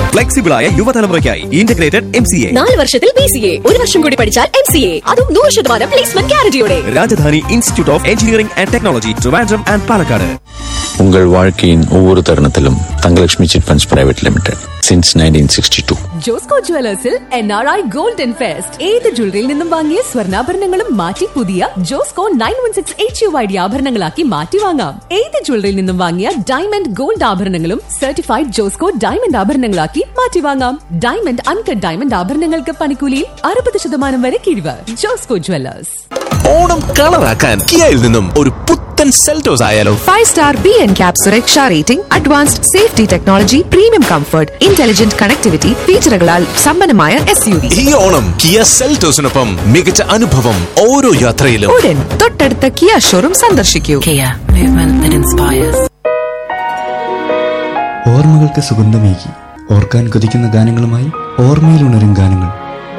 Flexible ആയ യുവതലമുറയ്ക്കായി integrated M C A നാല് വർഷത്തിൽ ബി സി എ ഒരു വർഷം കൂടി പഠിച്ചാൽ എം സി എ അതും നൂറ് ശതമാനം പ്ലേസ്മെന്റ് ഗ്യാരണ്ടിയോടെ Rajadhani institute of engineering and technology Trivandrum and Palakkad உங்கள் வாழ்க்கையின் ஒவ்வொரு தருணத்திலும் Thangalakshmi chit funds private limited since nineteen sixty two Josco ജുവലേഴ്സിൽ N R I golden fest ഏത് ജ്വല്ലറിയിൽ നിന്നും വാങ്ങിയ സ്വർണ്ണാഭരണങ്ങളും മാറ്റി പുതിയ Josco nine one six H U I D ആഭരണങ്ങളാക്കി മാറ്റി വാങ്ങാം ഏത് ജ്വല്ലറിയിൽ നിന്നും വാങ്ങിയ ഡയമണ്ട് ഗോൾഡ് ആഭരണങ്ങളും സർട്ടിഫൈഡ് ജോസ്കോ ഡയമണ്ട് ആഭരണങ്ങളാക്കി മാറ്റി വാങ്ങാം ഡയമണ്ട് അൺകട്ട് ഡയമണ്ട് ആഭരണങ്ങൾക്ക് പണിക്കൂലിയിൽ അറുപത് ശതമാനം വരെ കിഴിവ് ജോസ്കോ ജുവലേഴ്സ് ഓണം കളറാക്കാൻ കിയയിൽ നിന്നും ഒരു പുത്തൻ സെൽറ്റോസ് ആയാലോ five star B N cap സുരക്ഷ rating advanced safety technology premium comfort intelligent connectivity ഫീച്ചറുകളാൽ സമ്പന്നമായ എസ് യു വി ഈ ഓണം കിയ സെൽറ്റോസിനൊപ്പം മികച്ച അനുഭവം ഓരോ യാത്രയിലും ഉടൻ തൊട്ടടുത്ത കിയ ഷോറൂം സന്ദർശിക്കൂ Kia, movement that inspires. ഓർമ്മകൾക്ക് സുഗന്ധമേകി ഓർക്കാൻ കൊതിക്കുന്ന ഗാനങ്ങളുമായി ഓർമ്മയിലുണരും ഗാനങ്ങൾ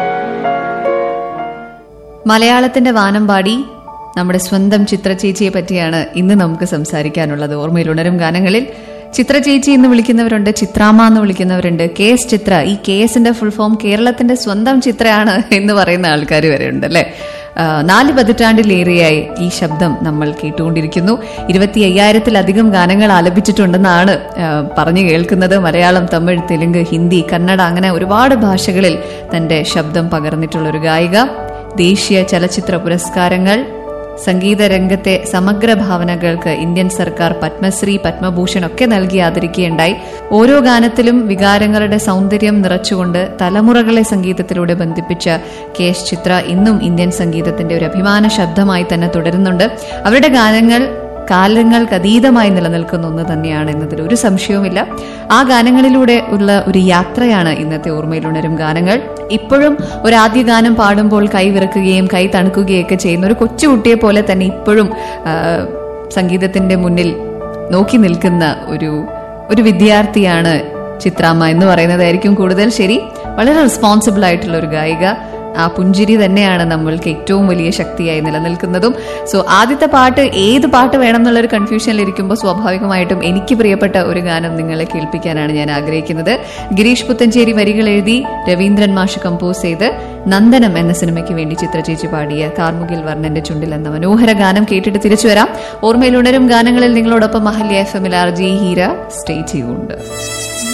മലയാളത്തിന്റെ വാനം പാടി നമ്മുടെ സ്വന്തം ചിത്ര ചേച്ചിയെ പറ്റിയാണ് ഇന്ന് നമുക്ക് സംസാരിക്കാനുള്ളത് ഓർമ്മയിൽ ഉണരും ഗാനങ്ങളിൽ ചിത്ര ചേച്ചി എന്ന് വിളിക്കുന്നവരുണ്ട് ചിത്രാമ്മ എന്ന് വിളിക്കുന്നവരുണ്ട് കെ എസ് ചിത്ര ഈ കെ എസിന്റെ ഫുൾ ഫോം കേരളത്തിന്റെ സ്വന്തം ചിത്രയാണ് എന്ന് പറയുന്ന ആൾക്കാർ വരെ ഉണ്ട് അല്ലെ ആ, നാല് പതിറ്റാണ്ടിലേറെയായി ഈ ശബ്ദം നമ്മൾ കേട്ടുകൊണ്ടിരിക്കുന്നു ഇരുപത്തി അയ്യായിരത്തിലധികം ഗാനങ്ങൾ ആലപിച്ചിട്ടുണ്ടെന്നാണ് ആ, പറഞ്ഞു കേൾക്കുന്നത് മലയാളം തമിഴ് തെലുങ്ക് ഹിന്ദി കന്നഡ അങ്ങനെ ഒരുപാട് ഭാഷകളിൽ തന്റെ ശബ്ദം പകർന്നിട്ടുള്ള ഒരു ഗായിക ദേശീയ ചലച്ചിത്ര പുരസ്കാരങ്ങൾ സംഗീത രംഗത്തെ സമഗ്ര ഭാവനകൾക്ക് ഇന്ത്യൻ സർക്കാർ പത്മശ്രീ പത്മഭൂഷൺ ഒക്കെ നൽകി ആദരിക്കുകയുണ്ടായി ഓരോ ഗാനത്തിലും വികാരങ്ങളുടെ സൗന്ദര്യം നിറച്ചുകൊണ്ട് തലമുറകളെ സംഗീതത്തിലൂടെ ബന്ധിപ്പിച്ച കെ എസ് ചിത്ര ഇന്നും ഇന്ത്യൻ സംഗീതത്തിന്റെ ഒരു അഭിമാന ശബ്ദമായി തന്നെ തുടരുന്നുണ്ട് അവരുടെ ഗാനങ്ങൾ കാലങ്ങൾക്ക് അതീതമായി നിലനിൽക്കുന്ന ഒന്ന് തന്നെയാണ് എന്നതിൽ ഒരു സംശയവുമില്ല ആ ഗാനങ്ങളിലൂടെ ഉള്ള ഒരു യാത്രയാണ് ഇന്നത്തെ ഓർമ്മയിലുണരും ഗാനങ്ങൾ ഇപ്പോഴും ഒരു ആദ്യ ഗാനം പാടുമ്പോൾ കൈ വിറക്കുകയും കൈ തണുക്കുകയൊക്കെ ചെയ്യുന്ന ഒരു കൊച്ചുകുട്ടിയെ പോലെ തന്നെ ഇപ്പോഴും ആ, സംഗീതത്തിന്റെ മുന്നിൽ നോക്കി നിൽക്കുന്ന ഒരു ഒരു വിദ്യാർത്ഥിയാണ് ചിത്രാമ്മ എന്ന് പറയുന്നതായിരിക്കും കൂടുതൽ ശരി വളരെ റെസ്പോൺസിബിൾ ആയിട്ടുള്ള ഒരു ഗായിക ആ പുഞ്ചിരി തന്നെയാണ് നമ്മൾക്ക് ഏറ്റവും വലിയ ശക്തിയായി നിലനിൽക്കുന്നതും സോ ആദ്യത്തെ പാട്ട് ഏത് പാട്ട് വേണം എന്നുള്ള ഒരു കൺഫ്യൂഷനിൽ ഇരിക്കുമ്പോൾ സ്വാഭാവികമായിട്ടും എനിക്ക് പ്രിയപ്പെട്ട ഒരു ഗാനം നിങ്ങളെ കേൾപ്പിക്കാനാണ് ഞാൻ ആഗ്രഹിക്കുന്നത് ഗിരീഷ് പുത്തഞ്ചേരി വരികൾ എഴുതി രവീന്ദ്രൻ മാഷ് കമ്പോസ് ചെയ്ത് നന്ദനം എന്ന സിനിമയ്ക്ക് വേണ്ടി ചിത്രചേച്ചി പാടിയ കാർമുകിൽ വർണ്ണന്റെ ചുണ്ടിൽ എന്ന മനോഹര ഗാനം കേട്ടിട്ട് തിരിച്ചു വരാം ഓർമ്മയിലുണരും ഗാനങ്ങളിൽ നിങ്ങളോടൊപ്പം മഹല്യ എഫ് എമ്മിൽ ആർ ജി ഹീര സ്റ്റേ ചെയ്യുന്നുണ്ട്